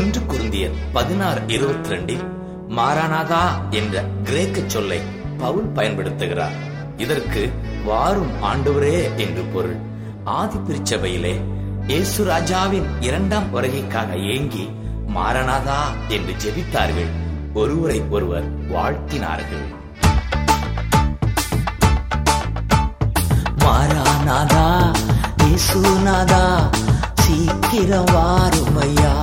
ஒன்று குருந்தியர் பதினாறு இருபத்தி ரெண்டில் மாரானாதா என்ற கிரேக்க சொல்லை பவுல் பயன்படுத்துகிறார் இதற்கு வாரும் ஆண்டவரே என்று பொருள் ஆதி திருச்சபையிலே இயேசு ராஜாவின் இரண்டாம் வருகைக்காக ஏங்கி மாரநாதா என்று ஜெபித்தார்கள் ஒருவரை ஒருவர் வாழ்த்தினார்கள் மாறானாதா இயேசுநாதா சீக்கிரம் வாருமையா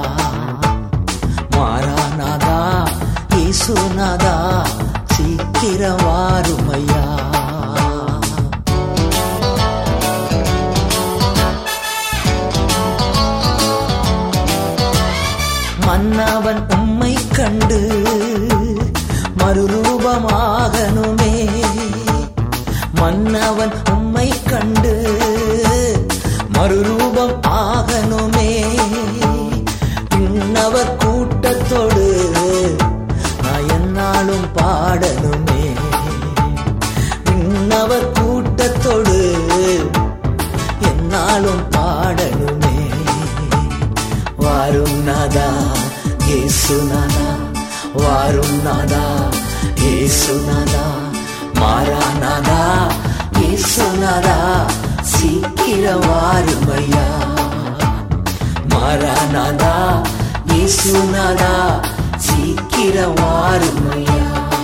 மாறானாதா இயேசுநாதா சீக்கிரம் வாருமையா மன்னவன் உம்மை கண்டு மறுரூபமாகணுமே மன்னவன் உம்மை கண்டு மறுரூபம் ஆகணுமே பின்னவர் கூட்டத்தோடு நான் என்னாலும் பாடணுமே பின்னவர் கூட்டத்தோடு என்னாலும் பாடணுமே வாரும் நாதா ஏசுநாதா வாரும் நாதா ஏசுநாதா மாறானாதா ஏசுநாதா சீக்கிரம் வாருமையா மாறானாதா ஏசுநாதா சீக்கிரம் வாருமையா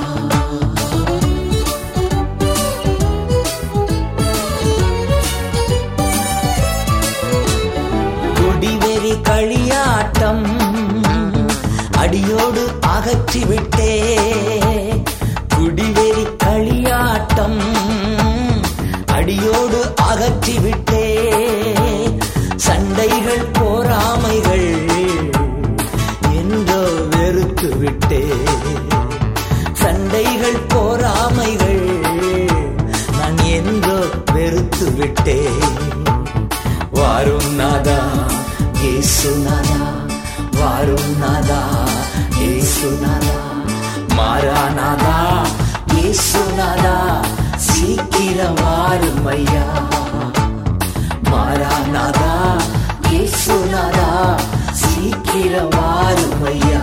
குடிவெறி களியாட்டம் அடியோடு அகற்றிவிட்டே குடிவெறி களியாட்டம் அடியோடு அகற்றிவிட்டே சண்டைகள் போராமைகள் என்றோ வெறுத்து விட்டே சண்டைகள் போராமைகள் நான் என்றோ வெறுத்து விட்டேன் வாரும் நாதா ஏசுநாதா வாரும் நாதா ஏசுநாதா மாறானாதா ஏசுநாதா சீக்கிரம் வாரும் ஐயா மாறானாதா ஏசுநாதா சீக்கிரம் வாரும் ஐயா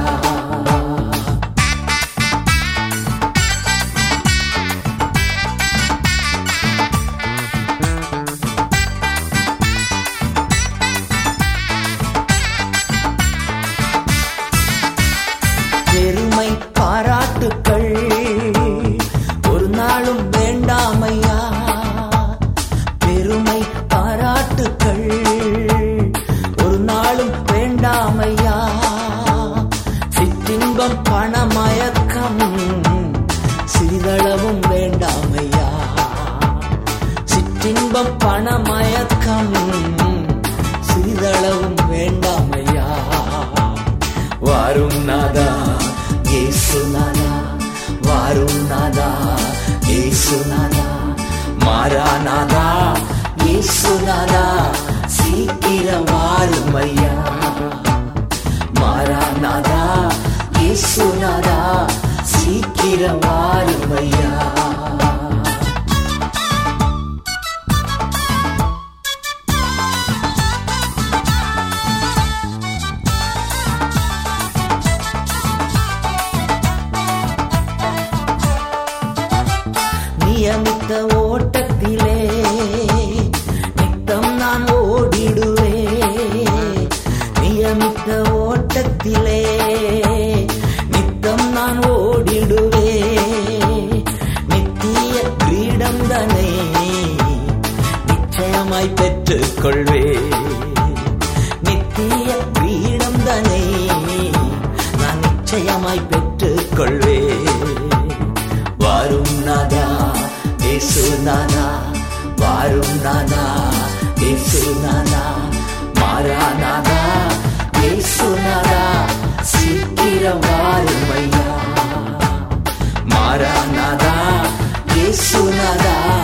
பெருமை பாராட்டுக்கள் ஒரு நாளும் வேண்டாமையா பெருமை பாராட்டுக்கள் ஒரு நாளும் வேண்டாமையா சிற்றின்பம் பணமயக்கம் சிறிதளவும் வேண்டாமையா சிற்றின்பம் பணமயக்கம் சிறிதளவும் வேண்டாமையா வாரும் நாதா ஏசுநாதா வாரும் நாதா ஏசுநாதா மாறானாதா ஏசுநாதா சீக்கிரம் வாரும் ஐயா மாறானாதா ஏசுநாதா சீக்கிரம் வாரும் ஐயா நியமித்த ஓட்டத்திலே நித்தம் நான் ஓடிடுவே நியமித்த ஓட்டத்திலே நித்தம் நான் ஓடிடுவே நித்திய கிரீடம் தனை நிச்சயமாய் பெற்றுக் கொள்வே நித்திய கிரீடம் தனை நான் நிச்சயமாய் பெற்றுக் கொள்வே வாரும் நாதா ஏசு நாதா வாரும் நாதா ஏசு நாதா மாறா நாதா ஏசு நாதா சீக்கிரம் வாரும் ஐயா மாறா நாதா ஏசு நாதா